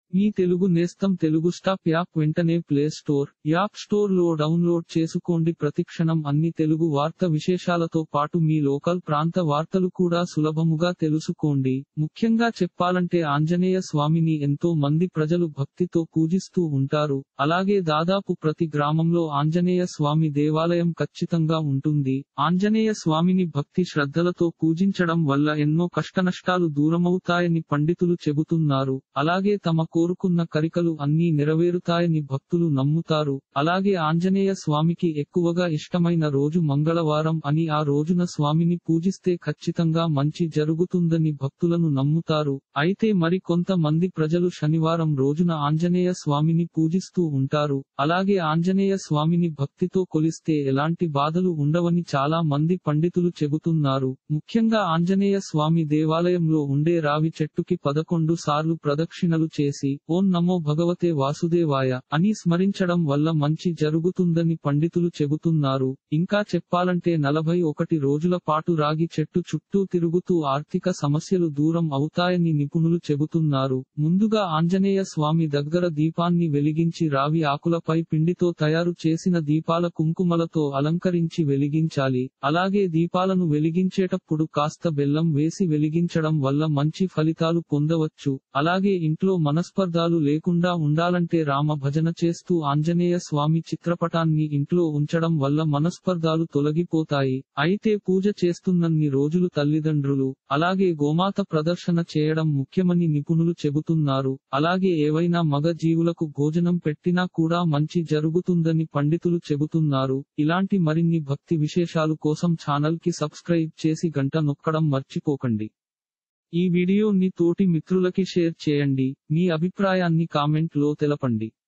మీ తెలుగు నేస్తం Telugu stop app వెంటనే play store app store లో డౌన్లోడ్ చేసుకోండి ప్రతిక్షణం అన్ని తెలుగు వార్త విశేషాలతో పాటు మీ లోకల్ ప్రాంత వార్తలు కూడా సులభముగా తెలుసుకోండి ముఖ్యంగా చెప్పాలంటే ఆంజనేయ స్వామిని ఎంతో మంది ప్రజలు భక్తితో పూజిస్తూ ఉంటారు అలాగే దాదాపు ప్రతి గ్రామంలో ఆంజనేయ స్వామి దేవాలయం ఖచ్చితంగా ఉంటుంది ఆంజనేయ స్వామిని భక్తి శ్రద్ధలతో పూజించడం వల్ల ఎన్నో కష్టనష్టాలు దూరమవుతాయని పండితులు చెబుతున్నారు అలాగే తమ కోరుకున్న కరికలు అన్నీ నెరవేరుతాయని భక్తులు నమ్ముతారు అలాగే ఆంజనేయ స్వామికి ఎక్కువగా ఇష్టమైన రోజు మంగళవారం అని ఆ రోజున స్వామిని పూజిస్తే ఖచ్చితంగా మంచి జరుగుతుందని భక్తులను నమ్ముతారు అయితే మరి కొంతమంది ప్రజలు శనివారం రోజున ఆంజనేయ స్వామిని పూజిస్తూ ఉంటారు అలాగే ఆంజనేయ స్వామిని భక్తితో కొలిస్తే ఎలాంటి బాధలు ఉండవని చాలా మంది పండితులు చెబుతున్నారు ముఖ్యంగా ఆంజనేయ స్వామి దేవాలయంలో ఉండే రావి చెట్టుకి పదకొండు సార్లు ప్రదక్షిణలు చేసి ఓం నమో భగవతే వాసుదేవాయ అని స్మరించడం వల్ల మంచి జరుగుతుందని పండితులు చెబుతున్నారు ఇంకా చెప్పాలంటే నలభై ఒకటి రోజుల పాటు రాగి చెట్టు చుట్టూ తిరుగుతూ ఆర్థిక సమస్యలు దూరం అవుతాయని నిపుణులు చెబుతున్నారు ముందుగా ఆంజనేయ స్వామి దగ్గర దీపాన్ని వెలిగించి రావి ఆకులపై పిండితో తయారు చేసిన దీపాల కుంకుమలతో అలంకరించి వెలిగించాలి అలాగే దీపాలను వెలిగించేటప్పుడు కాస్త బెల్లం వేసి వెలిగించడం వల్ల మంచి ఫలితాలు పొందవచ్చు అలాగే ఇంట్లో మనస్పర్ధాలు లేకుండా ఉండాలంటే రామ భజన చేస్తూ ఆంజనేయ స్వామి చిత్రపటాన్ని ఇంట్లో ఉంచడం వల్ల మనస్పర్ధాలు తొలగిపోతాయి అయితే పూజ చేస్తున్నన్ని రోజులు తల్లిదండ్రులు అలాగే గోమాత ప్రదర్శన చేయడం ముఖ్యమని నిపుణులు చెబుతున్నారు అలాగే ఏవైనా మగ జీవులకు భోజనం పెట్టినా కూడా మంచి జరుగుతుందని పండితులు చెబుతున్నారు ఇలాంటి మరిన్ని భక్తి విశేషాలు కోసం ఛానల్ కి సబ్స్క్రైబ్ చేసి గంట నొక్కడం మర్చిపోకండి ఈ వీడియోని తోటి మిత్రులకి షేర్ చేయండి మీ అభిప్రాయాన్ని కామెంట్ లో తెలపండి